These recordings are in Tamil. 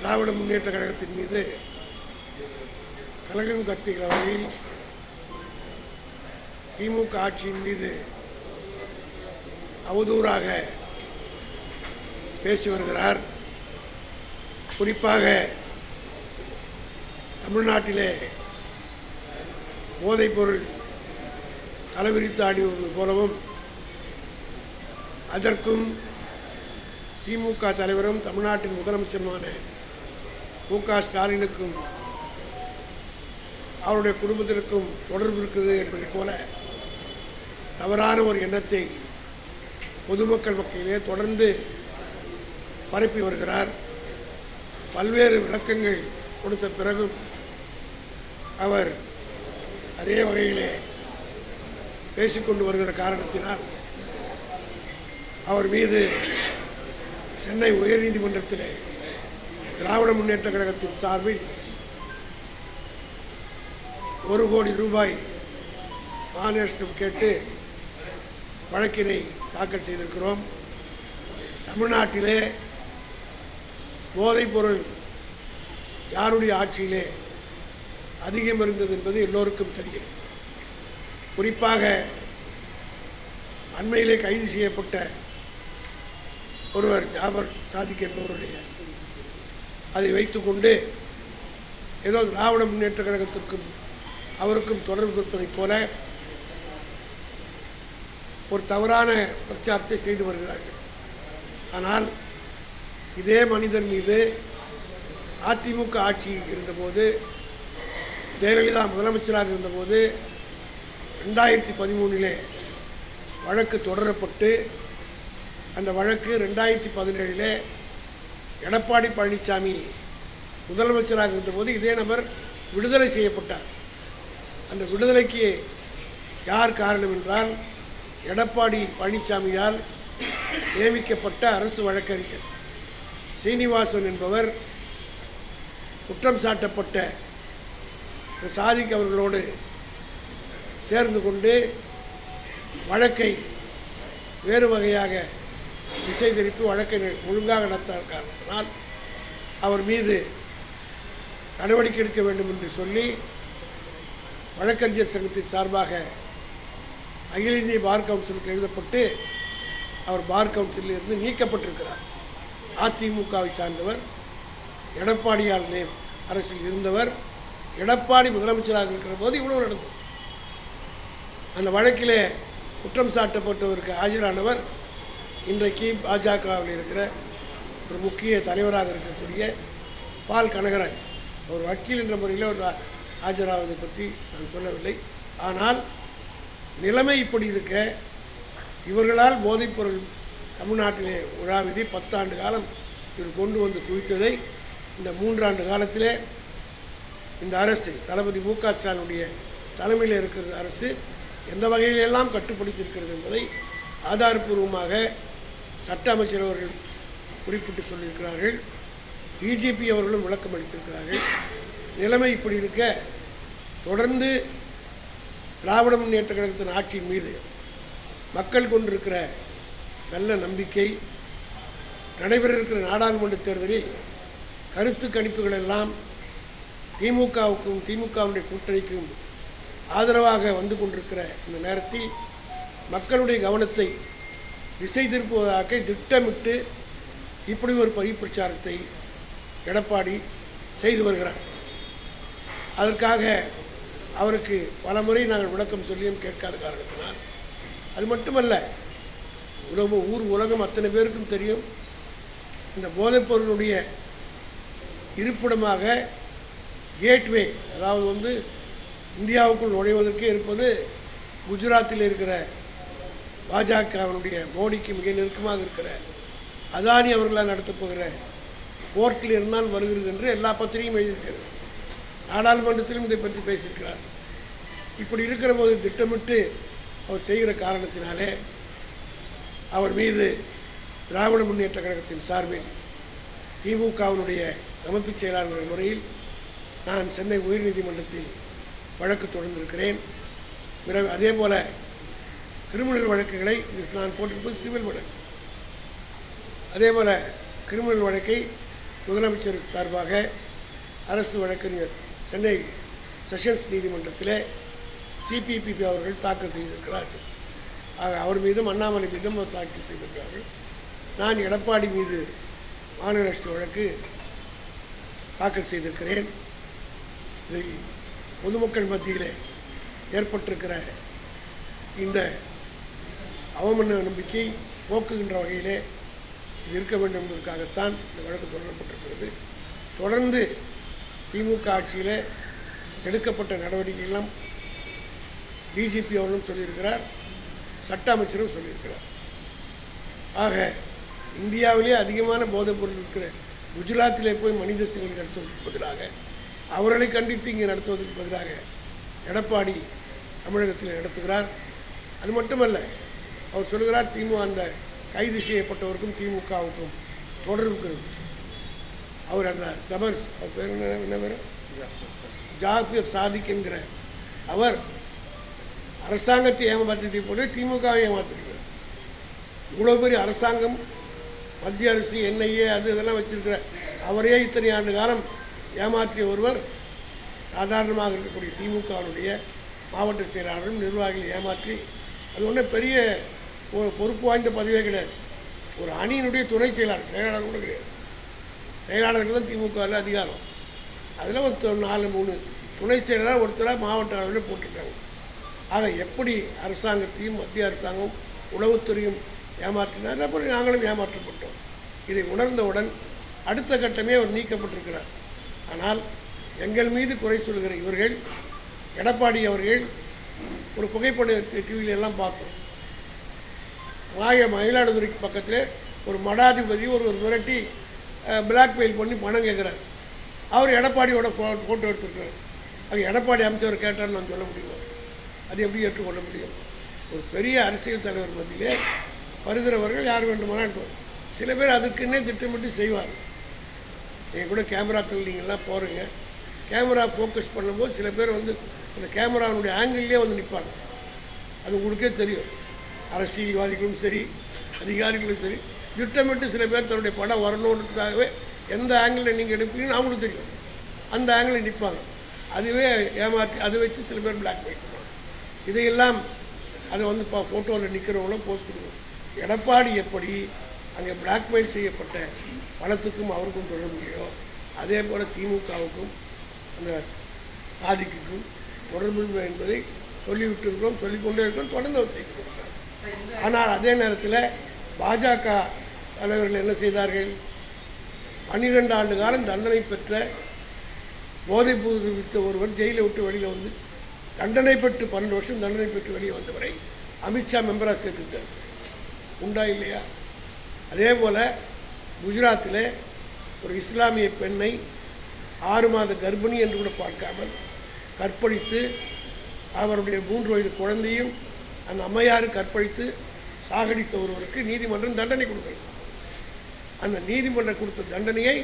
திராவிட முன்னேற்ற கழகத்தின் மீது கலகம் கற்பிக்கிற வகையில் திமுக ஆட்சியின் மீது அவதூறாக பேசி வருகிறார் குறிப்பாக தமிழ்நாட்டிலே போதைப்பொருள் தலைவிரித்து ஆடி வருவது போலவும் அதற்கும் திமுக தலைவரும் தமிழ்நாட்டின் முதலமைச்சருமான மு க ஸ்டாலினுக்கும் அவருடைய குடும்பத்திற்கும் தொடர்பு இருக்குது என்பதைப் போல தவறான ஒரு எண்ணத்தை பொதுமக்கள் மத்தியிலே தொடர்ந்து பரப்பி வருகிறார் பல்வேறு விளக்கங்கள் கொடுத்த பிறகும் அவர் அதே வகையிலே பேசிக்கொண்டு வருகிற காரணத்தினால் அவர் மீது சென்னை உயர்நீதிமன்றத்திலே திராவிட முன்னேற்ற கழகத்தின் சார்பில் ஒரு கோடி ரூபாய் மாநிலம் கேட்டு வழக்கினை தாக்கல் செய்திருக்கிறோம் தமிழ்நாட்டிலே போதைப்பொருள் யாருடைய ஆட்சியிலே அதிகம் இருந்தது என்பது எல்லோருக்கும் தெரியும் குறிப்பாக அண்மையிலே கைது செய்யப்பட்ட ஒருவர் ஜாபர் சாதிக் என்பவருடைய அதை வைத்துக்கொண்டு ஏதோ திராவிட முன்னேற்ற கழகத்திற்கும் அவருக்கும் தொடர்பு இருப்பதைப் போல ஒரு தவறான பிரச்சாரத்தை செய்து வருகிறார்கள் ஆனால் இதே மனிதன் மீது அதிமுக ஆட்சி இருந்தபோது ஜெயலலிதா முதலமைச்சராக இருந்தபோது ரெண்டாயிரத்தி பதிமூணிலே வழக்கு தொடரப்பட்டு அந்த வழக்கு ரெண்டாயிரத்தி பதினேழிலே எடப்பாடி பழனிசாமி முதலமைச்சராக இருந்தபோது இதே நபர் விடுதலை செய்யப்பட்டார் அந்த விடுதலைக்கு யார் காரணம் என்றால் எடப்பாடி பழனிசாமியால் நியமிக்கப்பட்ட அரசு வழக்கறிஞர் சீனிவாசன் என்பவர் குற்றம் சாட்டப்பட்ட சாதிக் அவர்களோடு சேர்ந்து கொண்டு வழக்கை வேறு வகையாக திசை திருப்பி வழக்கை ஒழுங்காக நடத்த காரணத்தினால் அவர் மீது நடவடிக்கை எடுக்க வேண்டும் என்று சொல்லி வழக்கறிஞர் சங்கத்தின் சார்பாக அகில இந்திய பார் கவுன்சிலுக்கு எழுதப்பட்டு அவர் பார் கவுன்சிலில் இருந்து நீக்கப்பட்டிருக்கிறார் அதிமுகவை சார்ந்தவர் எடப்பாடியால் நே அரசில் இருந்தவர் எடப்பாடி முதலமைச்சராக இருக்கிற போது இவ்வளவு நடந்தது அந்த வழக்கிலே குற்றம் சாட்டப்பட்டவருக்கு ஆஜரானவர் இன்றைக்கு பாஜகவில் இருக்கிற ஒரு முக்கிய தலைவராக இருக்கக்கூடிய பால் கனகராஜ் ஒரு வக்கீல் என்ற முறையில் ஒரு ஆஜராவதை பற்றி நான் சொல்லவில்லை ஆனால் நிலைமை இப்படி இருக்க இவர்களால் போதைப்பொருள் தமிழ்நாட்டிலே உலாவிதி பத்தாண்டு காலம் இவர் கொண்டு வந்து குவித்ததை இந்த மூன்றாண்டு காலத்திலே இந்த அரசு தளபதி மு க ஸ்டாலினுடைய தலைமையில் இருக்கிற அரசு எந்த வகையிலெல்லாம் கட்டுப்படுத்தியிருக்கிறது என்பதை ஆதாரப்பூர்வமாக சட்ட அமைச்சர் அவர்கள் குறிப்பிட்டு சொல்லியிருக்கிறார்கள் டிஜிபி அவர்களும் விளக்கம் அளித்திருக்கிறார்கள் நிலைமை இப்படி இருக்க தொடர்ந்து திராவிட முன்னேற்ற கழகத்தின் ஆட்சியின் மீது மக்கள் கொண்டிருக்கிற நல்ல நம்பிக்கை நடைபெற இருக்கிற நாடாளுமன்ற தேர்தலில் கருத்து கணிப்புகள் எல்லாம் திமுகவுக்கும் திமுகவுடைய கூட்டணிக்கும் ஆதரவாக வந்து கொண்டிருக்கிற இந்த நேரத்தில் மக்களுடைய கவனத்தை திசை திருப்புவதாக திட்டமிட்டு இப்படி ஒரு பொய் பிரச்சாரத்தை எடப்பாடி செய்து வருகிறார் அதற்காக அவருக்கு பல முறை நாங்கள் விளக்கம் சொல்லியும் கேட்காத காரணத்தினால் அது மட்டுமல்ல உலகம் ஊர் உலகம் அத்தனை பேருக்கும் தெரியும் இந்த போதைப்பொருளுடைய இருப்பிடமாக கேட்வே அதாவது வந்து இந்தியாவுக்குள் நுழைவதற்கே இருப்பது குஜராத்தில் இருக்கிற பாஜகவினுடைய மோடிக்கு மிக நெருக்கமாக இருக்கிற அதானி அவர்களால் நடத்தப் போகிற போர்ட்டில் இருந்தால் வருகிறது என்று எல்லா பத்திரிகையும் எழுதியிருக்கிறது நாடாளுமன்றத்திலும் இதை பற்றி பேசியிருக்கிறார் இப்படி இருக்கிற போது திட்டமிட்டு அவர் செய்கிற காரணத்தினாலே அவர் மீது திராவிட முன்னேற்ற கழகத்தின் சார்பில் திமுகவினுடைய அமைப்புச் செயலாளர் முறையில் நான் சென்னை உயர்நீதிமன்றத்தில் வழக்கு தொடர்ந்திருக்கிறேன் பிறகு அதே போல கிரிமினல் வழக்குகளை இது நான் போட்டிருப்பது சிவில் வழக்கு அதே போல் கிரிமினல் வழக்கை முதலமைச்சர் சார்பாக அரசு வழக்கறிஞர் சென்னை செஷன்ஸ் நீதிமன்றத்திலே சிபிபிபி அவர்கள் தாக்கல் செய்திருக்கிறார்கள் ஆக அவர் மீதும் அண்ணாமலை மீதும் அவர் தாக்கல் செய்திருக்கிறார்கள் நான் எடப்பாடி மீது மாநில நஷ்ட வழக்கு தாக்கல் செய்திருக்கிறேன் இதை பொதுமக்கள் மத்தியிலே ஏற்பட்டிருக்கிற இந்த அவமன்ன நம்பிக்கை போக்குகின்ற வகையிலே இது இருக்க வேண்டும் என்பதற்காகத்தான் இந்த வழக்கு தொடரப்பட்டிருக்கிறது தொடர்ந்து திமுக ஆட்சியில் எடுக்கப்பட்ட நடவடிக்கைகளும் டிஜிபி அவர்களும் சொல்லியிருக்கிறார் சட்ட அமைச்சரும் சொல்லியிருக்கிறார் ஆக இந்தியாவிலே அதிகமான போதைப் பொருள் இருக்கிற குஜராத்திலே போய் மனித சிலை நடத்துவதற்கு பதிலாக அவர்களை கண்டித்து இங்கே நடத்துவதற்கு பதிலாக எடப்பாடி தமிழகத்தில் நடத்துகிறார் அது மட்டுமல்ல அவர் சொல்கிறார் திமுக அந்த கைது செய்யப்பட்டவருக்கும் திமுகவுக்கும் தொடர்பு இருக்கிறது அவர் அந்த தபர் அவர் பேர் என்ன என்ன பேர் ஜாஃபர் சாதிக் என்கிற அவர் அரசாங்கத்தை ஏமாற்றிட்டு போட்டு திமுகவை ஏமாற்றிருக்கிறார் இவ்வளோ பெரிய அரசாங்கம் மத்திய அரசு என்ஐஏ அது இதெல்லாம் வச்சிருக்கிற அவரே இத்தனை ஆண்டு காலம் ஏமாற்றிய ஒருவர் சாதாரணமாக இருக்கக்கூடிய திமுகவினுடைய மாவட்ட செயலாளரும் நிர்வாகிகளை ஏமாற்றி அது ஒன்றும் பெரிய ஒரு பொறுப்பு வாய்ந்த பதவியே கிடையாது ஒரு அணியினுடைய துணை செயலாளர் செயலாளர் கூட கிடையாது செயலாளர்கள் தான் திமுகவில் அதிகாரம் அதில் ஒரு தொ- நாலு மூணு துணை செயலாளர் ஒருத்தராக மாவட்ட அளவில் போட்டிருக்காங்க ஆக எப்படி அரசாங்கத்தையும் மத்திய அரசாங்கம் உளவுத்துறையும் ஏமாற்றினார் அப்புறம் நாங்களும் ஏமாற்றப்பட்டோம் இதை உணர்ந்தவுடன் அடுத்த கட்டமே அவர் நீக்கப்பட்டிருக்கிறார் ஆனால் எங்கள் மீது குறை சொல்கிற இவர்கள் எடப்பாடி அவர்கள் ஒரு புகைப்பட டிவியில எல்லாம் பார்த்தோம் மாய மயிலாடுதுறைக்கு பக்கத்தில் ஒரு மடாதிபதி ஒரு ஒரு மிரட்டி பிளாக்மெயில் பண்ணி பணம் கேட்குறாரு அவர் எடப்பாடியோட ஃபோ ஃபோட்டோ எடுத்துருக்காரு அது எடப்பாடி அமைச்சவர் கேட்டார்னு நான் சொல்ல முடியுமா அது எப்படி ஏற்றுக்கொள்ள முடியும் ஒரு பெரிய அரசியல் தலைவர் மத்தியிலே வருகிறவர்கள் யார் வேண்டுமானால் எடுத்து- சில பேர் அதுக்குன்னே திட்டமிட்டு செய்வார் நீங்கள் கூட கேமராக்கள் நீங்கள்லாம் போகிறீங்க கேமரா ஃபோக்கஸ் பண்ணும்போது சில பேர் வந்து அந்த கேமராவுடைய ஆங்கிள்லேயே வந்து நிற்பாங்க அது உங்களுக்கே தெரியும் அரசியல்வாதிகளும் சரி அதிகாரிகளும் சரி திட்டமிட்டு சில பேர் தன்னுடைய படம் வரணுன்றதுக்காகவே எந்த ஆங்கிளில் நீங்கள் எடுப்பீங்கன்னு அவங்களுக்கு தெரியும் அந்த ஆங்கிளில் நிற்பாங்க அதுவே ஏமாற்றி அதை வச்சு சில பேர் பிளாக்மெயில் பண்ணுவாங்க இதையெல்லாம் அதை வந்து இப்போ ஃபோட்டோவில் நிற்கிறவங்களும் போஸ்ட் கொடுக்கணும் எடப்பாடி எப்படி அங்கே பிளாக்மெயில் செய்யப்பட்ட பணத்துக்கும் அவருக்கும் தொடர்பு இல்லையோ அதே போல் திமுகவுக்கும் அந்த சாதிக்குக்கும் தொடர்பு இல்லை என்பதை சொல்லிவிட்டிருக்கிறோம் சொல்லிக்கொண்டே இருக்கிறோம் தொடர்ந்து அவர் செய்து கொடுக்கிறார் ஆனால் அதே நேரத்தில் பாஜக தலைவர்கள் என்ன செய்தார்கள் பன்னிரெண்டு ஆண்டு காலம் தண்டனை பெற்ற போதைப் பொருள் விற்ற ஒருவர் ஜெயிலை விட்டு வெளியில் வந்து தண்டனை பெற்று பன்னெண்டு வருஷம் தண்டனை பெற்று வெளியே வந்தவரை அமித்ஷா மெம்பராக சேர்த்துட்டார் உண்டா இல்லையா அதே போல் குஜராத்தில் ஒரு இஸ்லாமிய பெண்ணை ஆறு மாத கர்ப்பிணி என்று கூட பார்க்காமல் கற்பழித்து அவருடைய மூன்று வயது குழந்தையும் அந்த அம்மையாரு கற்பழித்து சாகடித்த ஒருவருக்கு நீதிமன்றம் தண்டனை கொடுக்கிறது அந்த நீதிமன்றம் கொடுத்த தண்டனையை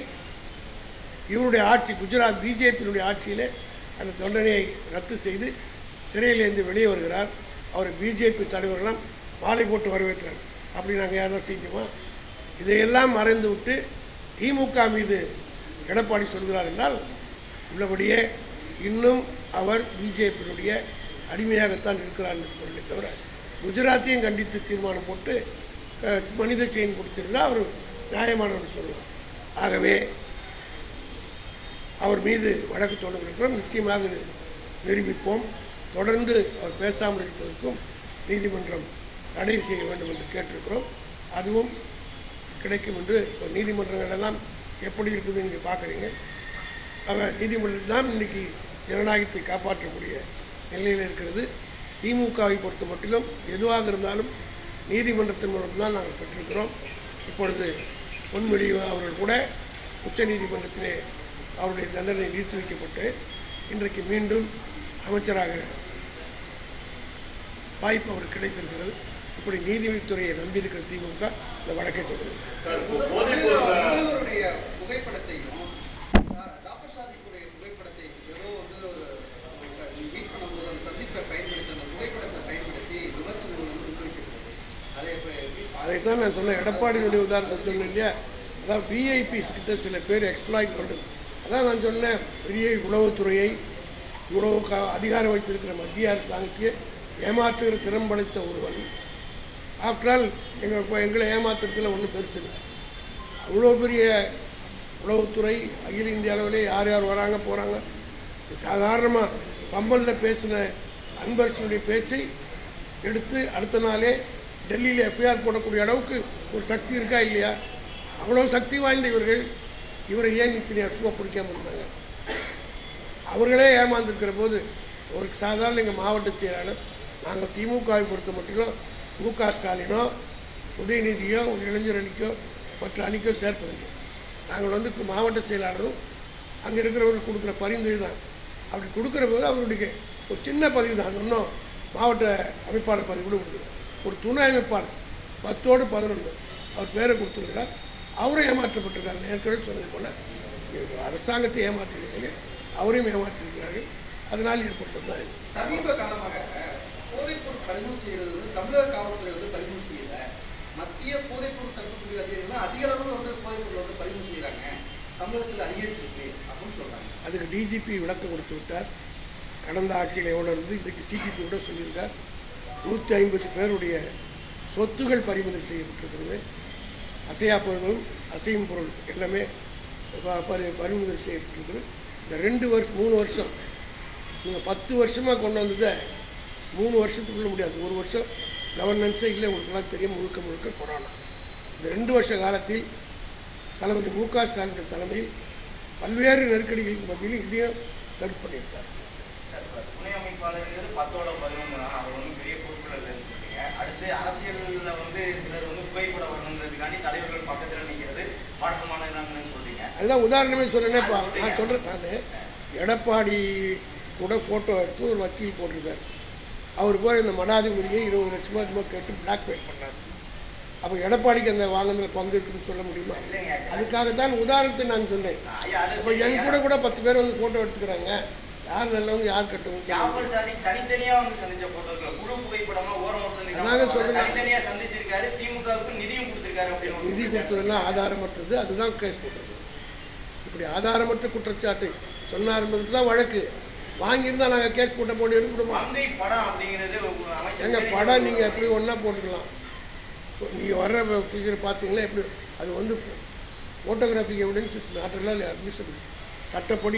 இவருடைய ஆட்சி குஜராத் பிஜேபியினுடைய ஆட்சியிலே அந்த தண்டனையை ரத்து செய்து சிறையிலேருந்து வெளியே வருகிறார் அவரை பிஜேபி தலைவர்களாம் மாலை போட்டு வரவேற்றார் அப்படி நாங்கள் யாரும் செஞ்சோமா இதையெல்லாம் மறைந்து விட்டு திமுக மீது எடப்பாடி சொல்கிறார் என்றால் உள்ளபடியே இன்னும் அவர் பிஜேபியினுடைய அடிமையாகத்தான் இருக்கிறார் என்று பொருளை தவிர குஜராத்தையும் கண்டித்து தீர்மானம் போட்டு அஹ், மனித செயின் கொடுத்திருந்தால் அவர் நியாயமானவர் சொல்லலாம் ஆகவே அவர் மீது வழக்கு தொடர்கிறோம் நிச்சயமாக இது நிரூபிப்போம் தொடர்ந்து அவர் பேசாமல் இருப்பதற்கும் நீதிமன்றம் தடை செய்ய வேண்டும் என்று கேட்டிருக்கிறோம் அதுவும் கிடைக்கும் என்று இப்போ நீதிமன்றங்கள் எல்லாம் எப்படி இருக்குதுன்னு நீங்கள் பார்க்குறீங்க ஆக நீதிமன்றம் தான் இன்றைக்கி ஜனநாயகத்தை காப்பாற்றக்கூடிய நிலையில் இருக்கிறது திமுகவை பொறுத்த மட்டிலும் எதுவாக இருந்தாலும் நீதிமன்றத்தின் மூலம் தான் நாங்கள் பெற்றிருக்கிறோம் இப்பொழுது பொன்முடி அவர்கள் கூட உச்ச நீதிமன்றத்திலே அவருடைய தண்டனை நீர்த்து வைக்கப்பட்டு இன்றைக்கு மீண்டும் அமைச்சராக வாய்ப்பு அவருக்கு கிடைத்திருக்கிறது இப்படி நீதித்துறையை நம்பியிருக்கிற திமுக இந்த வழக்கை தொடரும் முதல்வருடைய புகைப்படத்தையும் அஹ், டாக்டர் சாதிக்குடைய புகைப்படத்தை ஏதோ வந்து ஒரு மீட் பண்ணும்போது அந்த சந்திப்பை பயன்படுத்தி அந்த புகைப்படத்தை பயன்படுத்தி விமர்சனங்கள் வந்து முன்வைக்கிறது அதை இப்போ எப்படி அதைத்தான் நான் சொன்னேன் எடப்பாடியினுடைய உதாரணத்தை சொன்னேன் இல்லையா அதாவது விஐபிஸ் கிட்ட சில பேர் எக்ஸ்ப்ளாய்ட் பண்ணுறது அதான் நான் சொன்னேன் பெரிய உளவுத்துறையை இவ்வளவு க அதிகாரம் வைத்திருக்கிற மத்திய அரசாங்கத்தையே ஏமாற்றுகிற திறம் படைத்த ஒருவன் ஆஃப்டர் ஆல் எங்கள் இப்போ எங்களை ஏமாத்துறதுல ஒன்றும் பெருசு இல்லை அவ்வளோ பெரிய உளவுத்துறை அகில இந்திய அளவிலே யார் யார் வராங்க போகிறாங்க சாதாரணமாக பம்பலில் பேசின அன்பரசனுடைய பேச்சை எடுத்து அடுத்த நாளே டெல்லியில் எஃப்ஐஆர் போடக்கூடிய அளவுக்கு ஒரு சக்தி இருக்கா இல்லையா அவ்வளோ சக்தி வாய்ந்த இவர்கள் இவரை ஏன் இத்தனை அற்புதமாக பிடிக்காம இருந்தாங்க அவர்களே ஏமாந்துருக்கிற போது ஒரு சாதாரண எங்கள் மாவட்ட செயலாளர் நாங்கள் திமுகவை பொறுத்த மட்டிலும் மு க ஸ்டாலினோ உதயநிதியோ ஒரு இளைஞர் அணிக்கோ மற்ற அணிக்கோ சேர்ப்பதில்லை நாங்கள் வந்து கு- மாவட்ட செயலாளரும் அங்கே இருக்கிறவர்கள் கொடுக்குற பரிந்துரை தான் அப்படி கொடுக்குற போது அவருடைய ஒரு சின்ன பதிவு தான் இன்னும் மாவட்ட அமைப்பாளர் பதிவு கூட கொடுக்குது ஒரு துணை அமைப்பாளர் பத்தோடு பதினொன்று அவர் பேரை கொடுத்துருக்கிறார் அவரும் ஏமாற்றப்பட்டிருக்காங்க ஏற்கனவே சொன்னது போல் அரசாங்கத்தை ஏமாற்றியிருக்கீங்க அவரையும் ஏமாற்றியிருக்கிறார்கள் அதனால் ஏற்பட்டது தான் இது. சமீப காலமாக போதைப்பொருள் பறிமுதல் செய்யறது வந்து தமிழக காவல்துறை வந்து பறிமுதல் செய்யல மத்திய போதைப்பொருள் தடுப்புத்துறை அதிகாரிகள் தான் அதிக அளவில் வந்து போதைப்பொருள் வந்து பறிமுதல் செய்யறாங்க தமிழகத்தில் அதிகரிச்சிருக்கு அப்படின்னு சொல்றாங்க அதுக்கு டிஜிபி விளக்கம் கொடுத்து விட்டார் கடந்த ஆட்சியில் எவ்வளோ இருந்து இன்றைக்கு சிபிபி கூட சொல்லியிருக்கார் நூற்றி ஐம்பது பேருடைய சொத்துகள் பறிமுதல் செய்யப்பட்டிருக்கிறது அசையா பொருளும் அசையும் பொருள் எல்லாமே ப- பறி- பறிமுதல் செய்யப்பட்டிருக்கிறது இந்த ரெண்டு வருஷம் மூணு வருஷம் நீங்கள் பத்து வருஷமாக கொண்டு வந்ததை மூணு வருஷத்துக்குள்ள முடியாது ஒரு வருஷம் கவர்னன்ஸே இல்லை உங்களுக்கெல்லாம் தெரியும் முழுக்க முழுக்க கொரோனா இந்த ரெண்டு வருஷ காலத்தில் தளபதி மு க ஸ்டாலின் தலைமையில் பல்வேறு நெருக்கடிகளுக்கு மத்தியில் இதையும் தடுப்பு பண்ணியிருக்கார் சார், இப்ப துணை அமைப்பாளர்கள் பத்தோட பதினொன்று தான் அவர் ஒன்றும் பெரிய பொறுப்பில் இல்லைன்னு சொல்றீங்க அடுத்து அரசியலில் வந்து சிலர் வந்து புகைப்பட வரணுங்கிறதுக்காண்டி தலைவர்கள் பக்கத்தில் நிற்கிறது வழக்கமான இதாங்கன்னு சொல்றீங்க அதுதான் உதாரணமே சொன்னேனேப்பா நான் சொல்கிறேன் நான் எடப்பாடி கூட ஃபோட்டோ எடுத்து ஒரு வக்கீல் போட்டிருக்கார் அவர் போய் இந்த மடாதிபதியை இருபது லட்சமா சும்மா கேட்டு பிளாக்மெயில் பண்ணார் அப்போ எடப்பாடிக்கு அந்த வாங்கினதில் பங்கு இருக்குன்னு சொல்ல முடியுமா அதுக்காக தான் உதாரணத்தை நான் சொன்னேன் ஐயா அது இப்போ என் கூட கூட பத்து பேர் வந்து ஃபோட்டோ எடுத்துக்கிறாங்க யார் நல்லவங்க யார் கெட்டவங்க ஜாஃபர் சாதி தனித்தனியா வந்து சந்திச்ச போட்டோக்கள் குழு புகைப்படமா ஓரம் ஒருத்தர் அதாங்க நிக்காம சொல்றேன். தனித்தனியா சந்திச்சிருக்காரு திமுகவுக்கு நிதியும் கொடுத்திருக்காரு அப்படின்னு ஒரு நிதி குற்றச்சாட்டு. கொடுத்ததெல்லாம் ஆதாரமற்றது அதுதான் கேஸ் போட்டிருக்கு இப்படி ஆதாரமற்ற குற்றச்சாட்டு சொன்னார் என்பதுக்கு தான் வழக்கு வாங்கியிருந்தா நாங்கள் கேஸ் போட்ட போட்டு எடுத்துடுமா மங்கை படம் அப்படிங்கிறது ஒரு அமைச்சர் எங்க படம் நீங்கள் எப்படி ஒன்றா போட்டுக்கலாம் நீங்கள் வர்ற ஃபிகர் பார்த்தீங்களா எப்படி அது வந்து ஃபோட்டோகிராஃபிக் எவிடன்ஸ் இஸ் நாட் எல்லாம் அட்மிசபிள் சட்டப்படி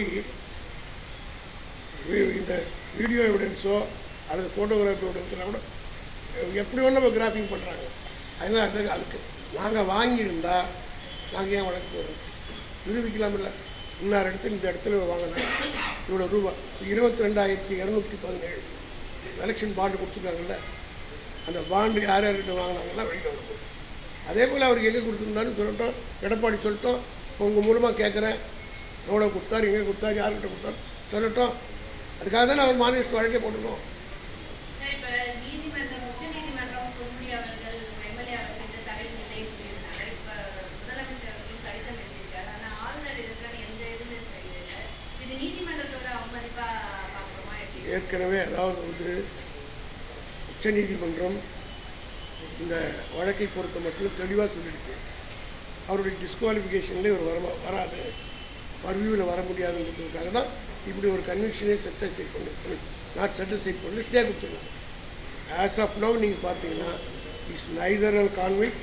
வி- இந்த வீடியோ எவிடன்ஸோ அல்லது ஃபோட்டோகிராஃபி எவிடன்ஸ்லாம் கூட எப்படி ஒன்று நம்ம கிராஃபிங் பண்ணுறாங்க அதனால் அது அதுக்கு நாங்கள் வாங்கியிருந்தா நாங்கள் ஏன் வழக்கு போடுறோம் நிரூபிக்கலாமில்ல இன்னார் இடத்துல இந்த இடத்துல வாங்கினேன் இவ்வளோ ரூபா இருபத்தி ரெண்டாயிரத்தி இரநூத்தி பதினேழு எலெக்ஷன் பாண்டு கொடுத்துருக்காங்கல்ல அந்த பாண்டு யார் யார்கிட்ட வாங்கினாங்கலாம் வெளியில் வரணும் அதே போல் அவருக்கு எங்கே கொடுத்துருந்தாருன்னு சொல்லட்டும் எடப்பாடி சொல்லட்டும் உங்கள் மூலமாக கேட்குறேன் எவ்வளோ கொடுத்தாரு எங்கே கொடுத்தாரு யார்கிட்ட கொடுத்தாரு சொல்லட்டும் அதுக்காக தான் அவர் மாநில வழக்கே போட்டிருக்கோம் இப்ப நீதிமன்றம் உச்சநீதிமன்றம் பொன்முடி அவர்கள் எம்எல்ஏ அவர்களுக்கு தடை இல்லை சொல்லியிருந்தாங்க இப்ப முதலமைச்சர் அவர்கள் கடிதம் எழுதியிருக்காரு ஆனா ஆளுநர் இதுக்கான எந்த இதுவுமே செய்யல இது நீதிமன்றத்தோட அவமதிப்பா பார்க்கணுமா எப்படி ஏற்கனவே அதாவது வந்து உச்சநீதிமன்றம் இந்த வழக்கை பொறுத்த மட்டும் தெளிவாக சொல்லியிருக்கு அவருடைய டிஸ்குவாலிஃபிகேஷன்லேயே ஒரு வர வராது பர்வியூவில் வர முடியாதுன்றதுக்காக தான் இப்படி ஒரு கன்வென்ஷனே செட்டிஸ்ஃபை பண்ணி நாட் செட்டிஸ்ஃபை பண்ணி ஸ்டே கொடுத்துருக்கோம் ஆஸ் ஆஃப் நவ் நீங்கள் பார்த்தீங்கன்னா இஸ் நைதர் அல் கான்விக்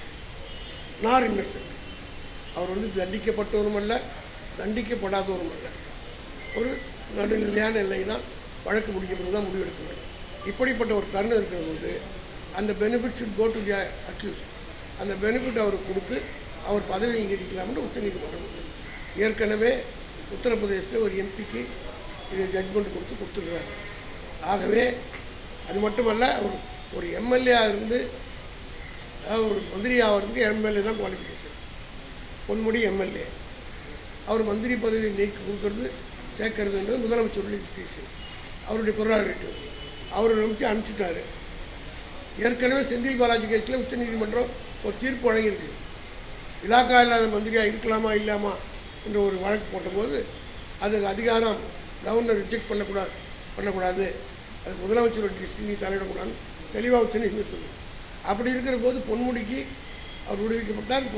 நார் இன்னசென்ட் அவர் வந்து தண்டிக்கப்பட்டவரும் அல்ல தண்டிக்கப்படாதவரும் அல்ல ஒரு நடுநிலையான எல்லை தான் வழக்கு முடிக்கிறது தான் முடிவெடுக்க வேண்டும் இப்படிப்பட்ட ஒரு தருணம் இருக்கிற போது அந்த benefit should go to the accused அந்த பெனிஃபிட் அவருக்கு கொடுத்து அவர் பதவியில் நீடிக்கலாம்னு உச்சநீதிமன்றம் சொல்லுது. ஏற்கனவே உத்தரப்பிரதேசத்தில் ஒரு எம்பிக்கு இது ஜட்மெண்ட் கொடுத்து கொடுத்துருக்காரு ஆகவே அது மட்டுமல்ல அவர் ஒரு எம்எல்ஏ இருந்து அதாவது ஒரு மந்திரி ஆகிறதுக்கு எம்எல்ஏ தான் குவாலிஃபிகேஷன் பொன்முடி எம்எல்ஏ அவர் மந்திரி பதவி நீக்கி கொடுக்கறது சேர்க்கறதுன்றது முதலமைச்சருடைய டிசிஷன் அவருடைய ப்ரொராகேட்டிவ் அவர் நிமிச்சு அனுப்பிச்சிட்டாரு ஏற்கனவே செந்தில் பாலாஜி கேஸில் உச்சநீதிமன்றம் ஒரு தீர்ப்பு வழங்கியிருக்கு இலாக்கா இல்லாத மந்திரியாக இருக்கலாமா இல்லாமா என்ற ஒரு வழக்கு போட்டபோது அதுக்கு அதிகாரம் கவர்னர் ரிஜெக்ட் பண்ணக்கூடாது பண்ணக்கூடாது அது முதலமைச்சரோட டிசிஷன் நீ தலையிடக்கூடாதுன்னு தெளிவாக உச்சநீதிமன்றம் சொல்லுது அப்படி இருக்கிற போது பொன்முடிக்கு அவர் விடுவிக்கப்பட்டார் இப்போ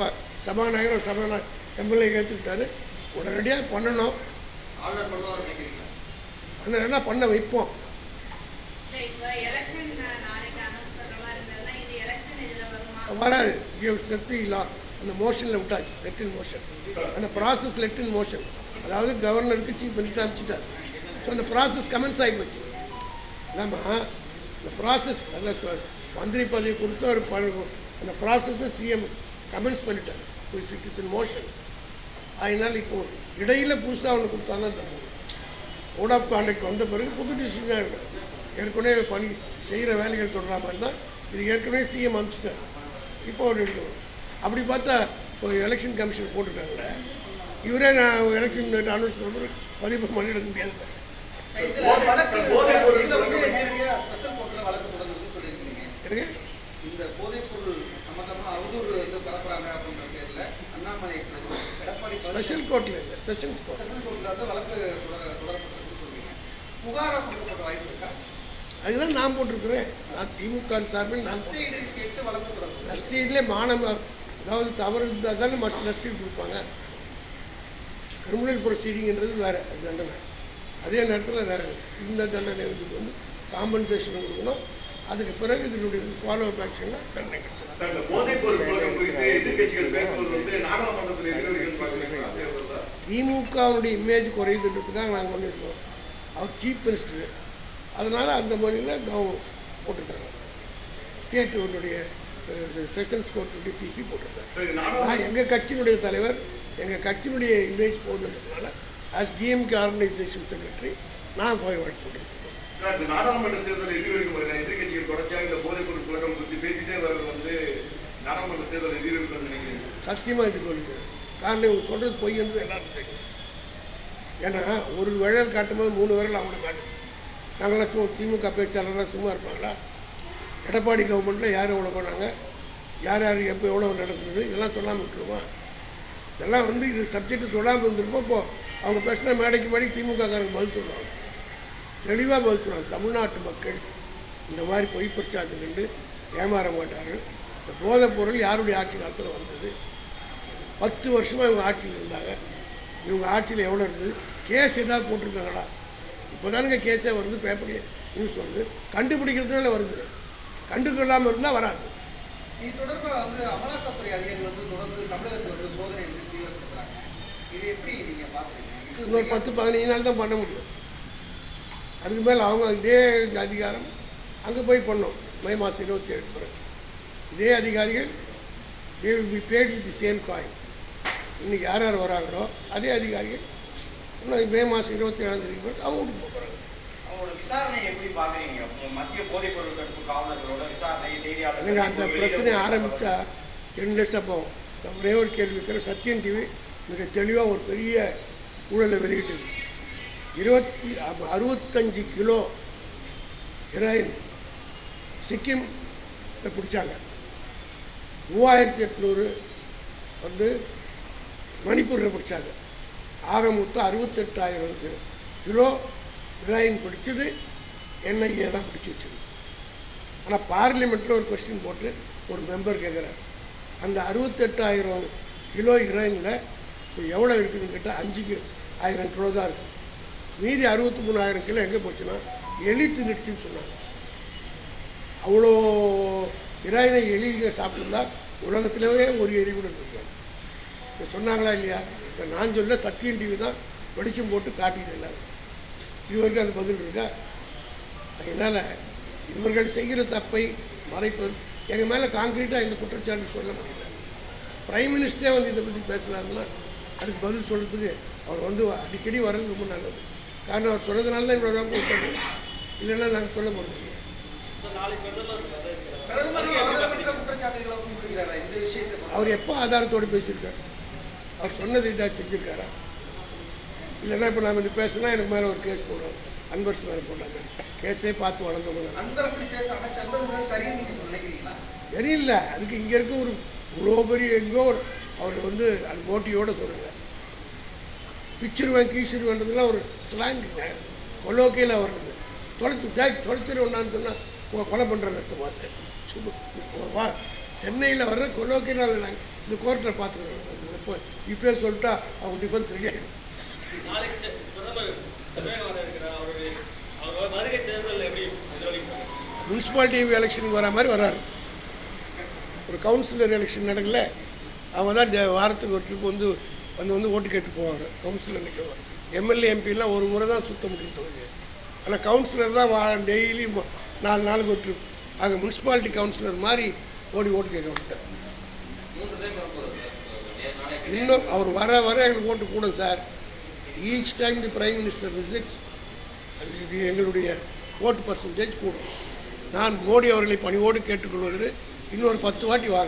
சபாநாயகர் சபாநாயகர் எம்எல்ஏ ஏற்றுக்கிட்டாரு உடனடியாக பண்ணணும் ஆளுநர் பண்ணுவார் நினைக்கிறீங்களா பண்ணலைன்னா பண்ண வைப்போம் இல்ல இப்ப எலெக்ஷன் நாளைக்கு அனௌன்ஸ் பண்ற மாதிரி இருந்ததுன்னா இது எலெக்ஷன் இதுல வருமா வராது கிவ் செட்டு இல்லா அந்த மோஷனில் விட்டாச்சு லெட் இன் மோஷன் அந்த ப்ராசஸ் லெட் இன் மோஷன் அதாவது கவர்னருக்கு சீஃப் மினிஸ்டர் அனுப்பிச்சிட்டார் ஸோ அந்த ப்ராசஸ் கமெண்ட்ஸ் ஆகி போச்சு இல்லாமா இந்த ப்ராசஸ் அதான் சொ- மந்திரி பதவி கொடுத்து அவர் ப- அந்த ப்ராசஸை சிஎம் கமெண்ட்ஸ் பண்ணிட்டார் இட் இஸ் இன் மோஷன் அதனால் இப்போ இடையில புதுசாக ஒன்று கொடுத்தா தான் தப்பு கோட் ஆஃப் கான்டக்ட் வந்த பிறகு புது டிசிஷன் தான் இருக்கும் ஏற்கனவே பணி செய்கிற வேலைகள் தொடரா மாதிரி தான் இது ஏற்கனவே சிஎம் அனுப்பிச்சிட்டார் இப்போ ஒரு எடுக்கணும் அப்படி பார்த்தா இப்போ எலெக்ஷன் கமிஷன் போட்டிருக்காங்களே இவரே நான் எலெக்ஷன் அனௌன்ஸ் பண்ணுற பதிவு பண்ணிட முடியாது இதுல வழக்கு இதுல வந்து நேரடியா ஸ்பெஷல் கோர்ட்ல வழக்கு தொடர்ந்து சொல்லியிருக்கீங்க எனக்கு இந்த போதைப் பொருள் சம்பந்தமா அவதூறு வந்து பரப்புறாங்க அப்படின்ற பேர்ல அண்ணாமலை எடப்பாடி பழனிசாமி ஸ்பெஷல் கோர்ட்டில் இல்லை செஷன்ஸ் கோர்ட் ஸ்பெஷல் கோர்ட்ல வந்து வழக்கு தொடர தொடரப்பட்டிருக்கு சொல்றீங்க புகாரா கொடுக்கப்பட்ட வாய்ப்பு இருக்கா அதுதான் நான் போட்டிருக்கிறேன் நான் திமுக சார்பில் நான் போட்டிருக்கேன். நஷ்டஈடு கேட்டு வழக்கு தொடரப்படும் நஷ்டீட்லே மானம் அதாவது தவறு இருந்தால் தானே மற்ற நஷ்டீடு கொடுப்பாங்க கிரிமினல் ப்ரொசீடிங்ன்றது வேறு அது தண்டனை அதே நேரத்தில் இந்த தண்டனை இதுக்கு வந்து காம்பன்சேஷன் கொடுக்கணும் அதுக்கு பிறகு இதனுடைய ஃபாலோ அப் ஆக்ஷன்னா தண்டனை கிடைச்சிடும் சார், இந்த போதைப் பொருள் புழக்கம் குறித்து எதிர்க்கட்சிகள் பேசுவது வந்து நாடாளுமன்றத்தில் எதிரொலிகள் பார்க்கிறீங்களா தேர்தல்ல? திமுகவுடைய இமேஜ் குறையுதுன்றதுக்காக நாங்கள் பண்ணியிருக்கோம் அவர் சீஃப் மினிஸ்டர் அதனால் அந்த மொழியில் கவர்மெண்ட் போட்டுருக்காங்க ஸ்டேட்டுடைய செஷன்ஸ் கோர்ட்டுடைய பிபி போட்டிருக்காங்க சார், இது நாடாளுமன்ற நான் எங்கள் கட்சியினுடைய தலைவர் எங்கள் கட்சியினுடைய இமேஜ் போகுதுன்றதுனால ஆஸ் டிஎம்கே ஆர்கனைசேஷன் செக்ரட்டரி நான் போய் வழக்கு போட்டிருக்கேன் சார், இந்த நாடாளுமன்ற தேர்தல் எதிரொலிக்கும் வருகிற எதிர்க்கட்சிகள் தொடர்ச்சியாக இந்த போதைப் பொருள் புழக்கம் குறித்து பேசிட்டே வர்றது வந்து நாடாளுமன்ற தேர்தல் எதிரொலிக்கும் நினைக்கிறீங்க சத்தியமாக இது கொள்ளுது காரணம் இவங்க சொல்கிறது பொய்ன்றது எல்லாருக்கும் தெரியும் ஏன்னா ஒரு விரல் காட்டும்போது மூணு விரல் அவங்களுக்கு காட்டும் நாங்களாம் சும்மா திமுக பேச்சாளர்லாம் சும்மா இருப்பாங்களா எடப்பாடி கவர்மெண்ட்டில் யார் எவ்வளோ போனாங்க யார் யார் எப்போ எவ்வளோ நடந்தது இதெல்லாம் சொல்லாமல் விட்டுருமா இதெல்லாம் வந்து இது சப்ஜெக்ட் சொல்லாமல் இருந்திருப்போம் இப்போ அவங்க பேசின மேடைக்கு மேடை திமுக காரங்க பதில் சொல்லுவாங்க தெளிவாக பதில் சொல்லுவாங்க தமிழ்நாட்டு மக்கள் இந்த மாதிரி பொய் பிரச்சாரத்தை கண்டு ஏமாற மாட்டார்கள் இந்த போதைப் பொருள் யாருடைய ஆட்சி காலத்தில் வந்தது பத்து வருஷமாக இவங்க ஆட்சியில் இருந்தாங்க இவங்க ஆட்சியில் எவ்வளோ இருந்தது கேஸ் ஏதாவது போட்டிருக்காங்களா இப்போ தானுங்க கேஸே வருது பேப்பர்லேயே நியூஸ் வருது கண்டுபிடிக்கிறதுனால வருது கண்டுக்கொள்ளாமல் இருந்தால் வராது இது தொடர்பா வந்து அமலாக்கத்துறை அதிகாரிகள் வந்து தொடர்ந்து தமிழகத்தில் வந்து சோதனை வந்து தீவிரப்படுத்துறாங்க இது எப்படி நீங்க பாக்குறீங்க இது இன்னொரு பத்து பதினஞ்சு நாள் தான் பண்ண முடியும் அதுக்கு மேலே அவங்க இதே அதிகாரம் அங்கே போய் பண்ணோம் மே மாதம் இருபத்தி ஏழு பிறகு இதே அதிகாரிகள் they will be paid with the same coin இன்னைக்கு யார் யார் வராங்களோ அதே அதிகாரிகள் இன்னும் மே மாதம் இருபத்தி ஏழாம் தேதி பிறகு அவங்க வீட்டுக்கு போகிறாங்க அவங்களோட விசாரணை எப்படி பாக்குறீங்க உங்க மத்திய போதைப் பொருள் தடுப்பு காவலர்களோட விசாரணை எனக்கு அந்த செய்தியாளர் பிரச்சனை ஆரம்பித்தா ரெண்டு லட்சம் போகும் நான் ஒரே ஒரு கேள்வி இருக்கிற சத்யன் டிவி மிக தெளிவாக ஒரு பெரிய ஊழலை வெளியிட்டது இருபத்தி அ- அறுபத்தஞ்சு கிலோ ஹெராயின் சிக்கிம் பிடிச்சாங்க மூவாயிரத்தி எட்நூறு வந்து மணிப்பூரில் பிடிச்சாங்க ஆக மொத்தம் அறுபத்தெட்டாயிரம் கி- கிலோ ஹெராயின் பிடிச்சது என்ஐஏ தான் பிடிச்சி வச்சது ஆனால் பார்லிமெண்ட்டில் ஒரு கொஸ்டின் போட்டு ஒரு மெம்பர் கேட்குறாரு அந்த அறுபத்தெட்டாயிரம் கிலோ ஹீரோயினில் இப்போ எவ்வளோ இருக்குதுன்னு கேட்டால் அஞ்சுக்கு ஆயிரம் கிலோ தான் இருக்குது மீதி அறுபத்தி மூணாயிரம் கிலோ எங்கே போச்சுன்னா எலி தின்னுடுச்சுன்னு சொன்னாங்க அவ்வளோ ஹீரோயினை எலிங்க சாப்பிட்டுருந்தா உலகத்திலேயே ஒரு எலி கூட இருந்திருக்காது இதை சொன்னாங்களா இல்லையா இப்போ நான் சொல்ல சத்தியம் டிவி தான் வெளிச்சம் போட்டு காட்டியது எல்லாரும் இது வரைக்கும் அது பதில் இருக்கா அதனால் இவர்கள் செய்கிற தப்பை மறைப்பது எங்கள் மேலே காங்கிரீட்டாக இந்த குற்றச்சாட்டு சொல்ல முடியல பிரைம் மினிஸ்டரே வந்து இதை பற்றி பேசுனாருன்னா அதுக்கு பதில் சொல்கிறதுக்கு அவர் வந்து அடிக்கடி வர்றது ரொம்ப நல்லது காரணம் அவர் சொன்னதுனால தான் இவ்வளோ நாள் விட்டோம் இல்லைன்னா நாங்கள் சொல்ல போகிறது இல்லையா பிரதமர் ஆதாரமற்ற குற்றச்சாட்டுகளை முன்வைக்கிறாரா இந்த விஷயத்தை பொறுத்த அவர் எப்போ ஆதாரத்தோடு பேசியிருக்காரு அவர் சொன்னதை இதாக செஞ்சுருக்காரா இல்லைன்னா இப்போ நாம் இது பேசுனா எனக்கு மேலே ஒரு கேஸ் போடுவோம் அன்பர்ஸ் மேலே போட்டாங்க கேஸே பார்த்து வளர்ந்தவங்க தான் அன்பரசன் பேசுறாங்க சந்திரன் சரின்னு நீங்க நினைக்கிறீங்களா தெரியல அதுக்கு இங்கே இருக்க ஒரு இவ்வளோ பெரிய எங்கோ ஒரு அவர் வந்து அது மோட்டியோட சொல்லுங்க பிச்சிருவேன் கீச்சிருவேன்றதுலாம் ஒரு ஸ்லாங்குங்க கொலோக்கையில் வர்றது தொலைச்சு டேக் தொலைச்சிருவேன்னான்னு சொன்னால் கொலை பண்ணுற அர்த்தம் பார்த்து சும்மா வா சென்னையில் வர்ற கொலோக்கியனால் நாங்கள் இந்த கோர்ட்டில் பார்த்துருக்கோம் இப்போ இப்போ சொல்லிட்டா அவங்க டிஃபென்ஸ் ரெடி ஆகிடும் நாளைக்கு செ- பிரதமர் தமிழகம் வர இருக்கிறார் அவருடைய அவர் வருகை தேர்தல் எப்படி எதிரொலிக்கும் முனிசிபாலிட்டி எலெக்ஷனுக்கு வர மாதிரி வராரு ஒரு கவுன்சிலர் எலெக்ஷன் நடக்கல அவங்க தான் டே- வாரத்துக்கு ஒரு ட்ரிப் வந்து வந்து வந்து ஓட்டு கேட்டு போவாங்க கவுன்சிலர் நிற்கலாம் எம்எல்ஏ எம்பிலாம் ஒரு முறை தான் சுத்த முடியும் தொகுதி ஆனால் கவுன்சிலர் தான் வா டெய்லி நாலு நாளுக்கு ஒரு ட்ரிப் ஆக முனிசிபாலிட்டி கவுன்சிலர் மாதிரி ஓடி ஓட்டு கேட்க விட்டேன் இன்னும் அவர் வர வர எங்களுக்கு ஓட்டு கூடும் sir each time the prime minister visits இது எங்களுடைய ஓட்டு பர்சன்டேஜ் கூடும் நான் மோடி அவர்களை பணிவோடு கேட்டுக்கொள்வது இன்னொரு பத்து வாட்டி வாங்க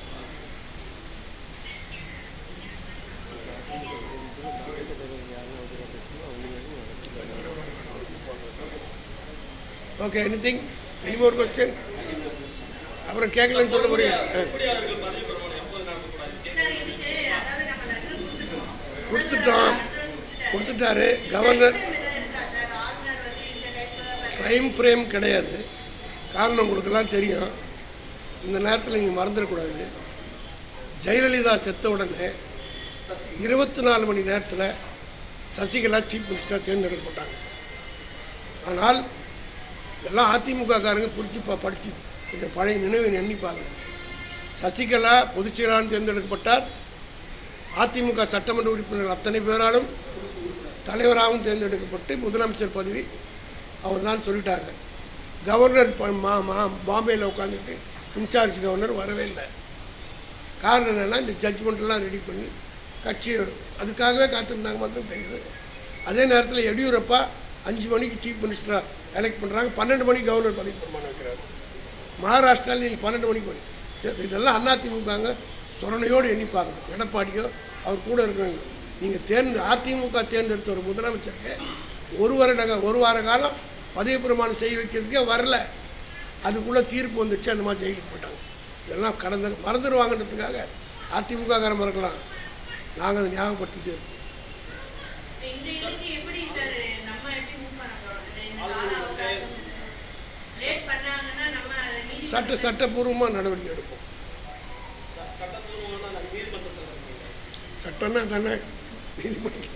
okay anything any more question அப்புறம் கேட்கலன்னு சொல்ல போறீங்க ஆ. எப்படி அவர்கள் பதவி பிரமாணம் எப்போது நடத்தக்கூடாது சார் இதுக்கு அதாவது நம்ம லெட்டர் கொடுத்துட்டோம் கொடுத்துட்டோம் கொடுத்துட்டாரு கவர்னர் இருக்கா சார் ஆளுநர் வந்து இந்த டைப்ல தான் டைம் ஃப்ரேம் கிடையாது காரணம் உங்களுக்கெல்லாம் தெரியும் இந்த நேரத்தில் நீங்கள் மறந்துடக்கூடாது ஜெயலலிதா செத்த உடனே இருபத்தி நாலு மணி நேரத்தில் சசிகலா சீஃப் மினிஸ்டராக தேர்ந்தெடுக்கப்பட்டாங்க ஆனால் எல்லாம் அதிமுக காரங்க புரிச்சு ப படித்து கொஞ்சம் பழைய நினைவை எண்ணிப்பாங்க சசிகலா பொதுச் செயலாளர் தேர்ந்தெடுக்கப்பட்டார் அதிமுக சட்டமன்ற உறுப்பினர்கள் அத்தனை பேராலும் தலைவராகவும் தேர்ந்தெடுக்கப்பட்டு முதலமைச்சர் பதவி அவர் தான் சொல்லிட்டாங்க கவர்னர் ப- மா மா பாம்பேயில் உட்காந்துட்டு இன்சார்ஜ் கவர்னர் வரவே இல்லை காரணம் என்னென்னா இந்த ஜட்ஜ்மெண்ட்லாம் ரெடி பண்ணி கட்சி அதுக்காகவே காத்திருந்தாங்க மட்டும் தெரியுது அதே நேரத்தில் எடியூரப்பா அஞ்சு மணிக்கு சீஃப் மினிஸ்டராக எலெக்ட் பண்ணுறாங்க பன்னெண்டு மணிக்கு கவர்னர் பதவி பிரமாணம் வைக்கிறாங்க மகாராஷ்டிராவில் நீங்கள் பன்னெண்டு மணிக்கு வரும் இது- இதெல்லாம் அதிமுகங்க சொரணையோடு எண்ணிப்பாங்க எடப்பாடியோ அவர் கூட இருக்கிறவங்க நீங்கள் தேர்ந்து அதிமுக தேர்ந்தெடுத்த ஒரு முதலமைச்சருக்கு ஒரு வருட ஒரு வார காலம் பதவி பிரமாணம் செய்ய வைக்கிறதுக்கே வரல அதுக்குள்ளே தீர்ப்பு வந்துடுச்சு அந்த மாதிரி ஜெயிலுக்கு போயிட்டாங்க இதெல்லாம் கடந்த மறந்துடுவாங்கன்றதுக்காக அதிமுக காரம் மறக்கலாம் நாங்கள் அதை ஞாபகப்படுத்திட்டே இருக்கோம் இந்த இதுக்கு எப்படி சார் நம்ம எப்படி மூவ் பண்ண போறோம் இந்த கால அவகாசம் லேட் பண்ணாங்கன்னா நம்ம அதை மீறி சட்ட சட்டப்பூர்வமாக நடவடிக்கை எடுப்போம் சட்டப்பூர்வமான நீதிமன்றத்தில் இருக்கீங்க. சட்டம்னா தானே நீதிமன்றம்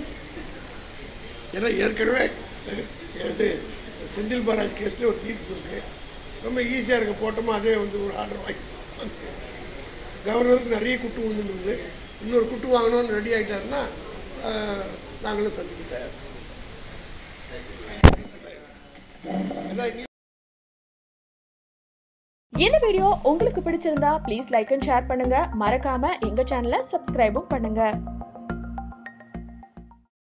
ஏன்னா ஏற்கனவே அஹ், இது செந்தில் பாலாஜி கேஸில் ஒரு தீர்ப்பு இருக்கு ரொம்ப ஈஸியாக இருக்க போட்டோமா அதே வந்து ஒரு ஆர்டர் வாங்கி கவர்னருக்கு நிறைய குட்டு விழுந்துருந்தது இன்னொரு குட்டு வாங்கணும்னு ரெடி ஆகிட்டாருன்னா நாங்களும் சந்திக்க தயார் அதான் இந்த வீடியோ உங்களுக்கு பிடிச்சிருந்தா ப்ளீஸ் லைக் அண்ட் ஷேர் பண்ணுங்க மறக்காம எங்க சேனலை சப்ஸ்கிரைபும் பண்ணுங்க